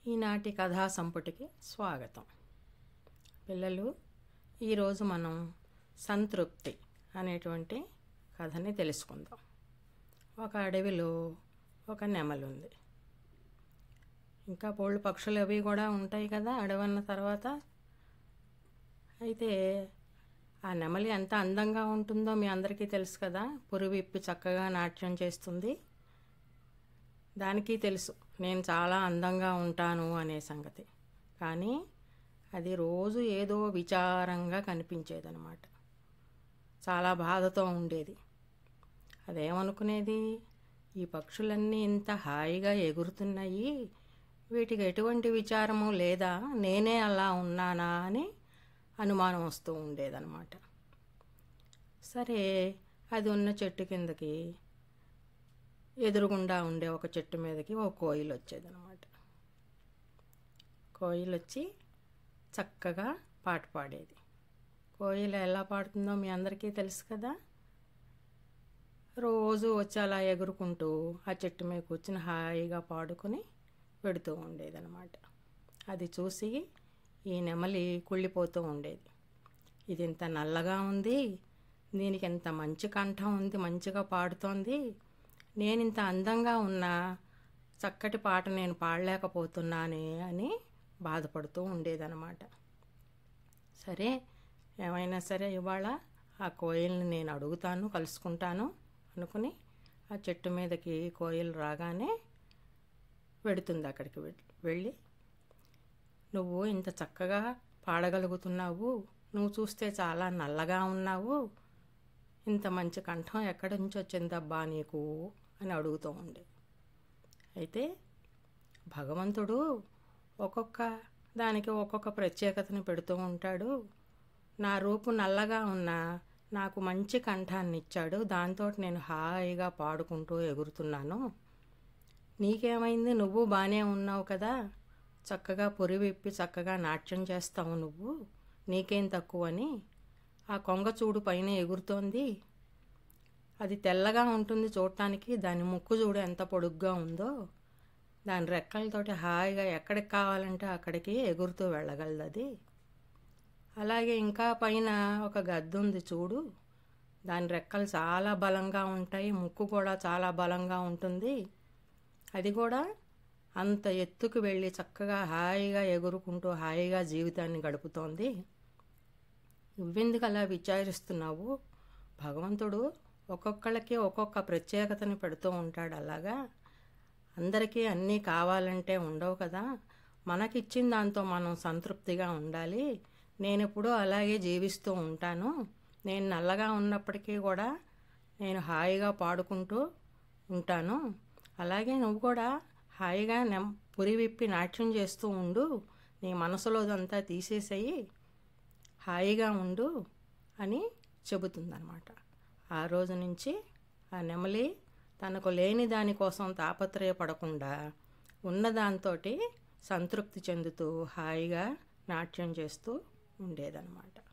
ఈనాటి కథా సంపుటికి స్వాగతం పిల్లలు ఈరోజు మనం సంతృప్తి అనేటువంటి కథని తెలుసుకుందాం ఒక అడవిలో ఒక నెమలుంది ఇంకా పోళ్ళు పక్షులు అవి కూడా ఉంటాయి కదా అడవన్న తర్వాత అయితే ఆ నెమలి ఎంత అందంగా ఉంటుందో మీ అందరికీ తెలుసు కదా పురి విప్పి చక్కగా నాట్యం చేస్తుంది దానికి తెలుసు నేను చాలా అందంగా ఉంటాను అనే సంగతి కానీ అది రోజు ఏదో విచారంగా కనిపించేదనమాట చాలా బాధతో ఉండేది అదేమనుకునేది ఈ పక్షులన్నీ ఇంత హాయిగా ఎగురుతున్నాయి వీటికి ఎటువంటి విచారము లేదా నేనే అలా ఉన్నానా అని అనుమానం వస్తూ ఉండేదన్నమాట సరే అది ఉన్న చెట్టు కిందకి ఎదురుగుండా ఉండే ఒక చెట్టు మీదకి ఒక కోయిల్ వచ్చేదనమాట కోయిల్ వచ్చి చక్కగా పాట పాడేది కోయిల ఎలా పాడుతుందో మీ అందరికీ తెలుసు కదా రోజు వచ్చి అలా ఎగురుకుంటూ ఆ చెట్టు మీద కూర్చుని హాయిగా పాడుకొని పెడుతూ ఉండేదన్నమాట అది చూసి ఈ నెమలి కుళ్ళిపోతూ ఉండేది ఇది ఇంత నల్లగా ఉంది దీనికి ఎంత మంచి కంఠం ఉంది మంచిగా పాడుతోంది నేను ఇంత అందంగా ఉన్నా చక్కటి పాట నేను పాడలేకపోతున్నానే అని బాధపడుతూ ఉండేదన్నమాట సరే ఏమైనా సరే ఇవాళ ఆ కోయిల్ని నేను అడుగుతాను కలుసుకుంటాను అనుకుని ఆ చెట్టు మీదకి కోయిల్ రాగానే వెడుతుంది అక్కడికి వెళ్ళి నువ్వు ఇంత చక్కగా పాడగలుగుతున్నావు నువ్వు చూస్తే చాలా నల్లగా ఉన్నావు ఇంత మంచి కంఠం ఎక్కడి నుంచి వచ్చిందబ్బా నీకు అని అడుగుతూ ఉండే అయితే భగవంతుడు ఒక్కొక్క దానికి ఒక్కొక్క ప్రత్యేకతను పెడుతూ ఉంటాడు నా రూపు నల్లగా ఉన్నా నాకు మంచి కంఠాన్ని ఇచ్చాడు దాంతో నేను హాయిగా పాడుకుంటూ ఎగురుతున్నాను నీకేమైంది నువ్వు బాగానే ఉన్నావు కదా చక్కగా పొరి విప్పి చక్కగా నాట్యం చేస్తావు నువ్వు నీకేం తక్కువని ఆ కొంగ చూడు పైన ఎగురుతోంది అది తెల్లగా ఉంటుంది చూడటానికి దాని ముక్కు చూడు ఎంత పొడుగ్గా ఉందో దాని రెక్కలతోటి హాయిగా ఎక్కడికి కావాలంటే అక్కడికి ఎగురుతూ వెళ్ళగలదు అది అలాగే ఇంకా పైన ఒక గద్ద ఉంది చూడు దాని రెక్కలు చాలా బలంగా ఉంటాయి ముక్కు కూడా చాలా బలంగా ఉంటుంది అది కూడా అంత ఎత్తుకు వెళ్ళి చక్కగా హాయిగా ఎగురుకుంటూ హాయిగా జీవితాన్ని గడుపుతోంది నువ్వెందుకు అలా విచారిస్తున్నావు భగవంతుడు ఒక్కొక్కళ్ళకి ఒక్కొక్క ప్రత్యేకతని పెడుతూ ఉంటాడు అలాగా అందరికీ అన్నీ కావాలంటే ఉండవు కదా మనకిచ్చిన దాంతో మనం సంతృప్తిగా ఉండాలి నేను ఎప్పుడూ అలాగే జీవిస్తూ ఉంటాను నేను నల్లగా ఉన్నప్పటికీ కూడా నేను హాయిగా పాడుకుంటూ ఉంటాను అలాగే నువ్వు కూడా హాయిగా నెం పురి విప్పి నాట్యం చేస్తూ ఉండు నీ మనసులోదంతా తీసేసేయి హాయిగా ఉండు అని చెబుతుందనమాట ఆ రోజు నుంచి ఆ నెమలి తనకు లేని దానికోసం తాపత్రయపడకుండా ఉన్నదాంతో సంతృప్తి చెందుతూ హాయిగా నాట్యం చేస్తూ ఉండేదన్నమాట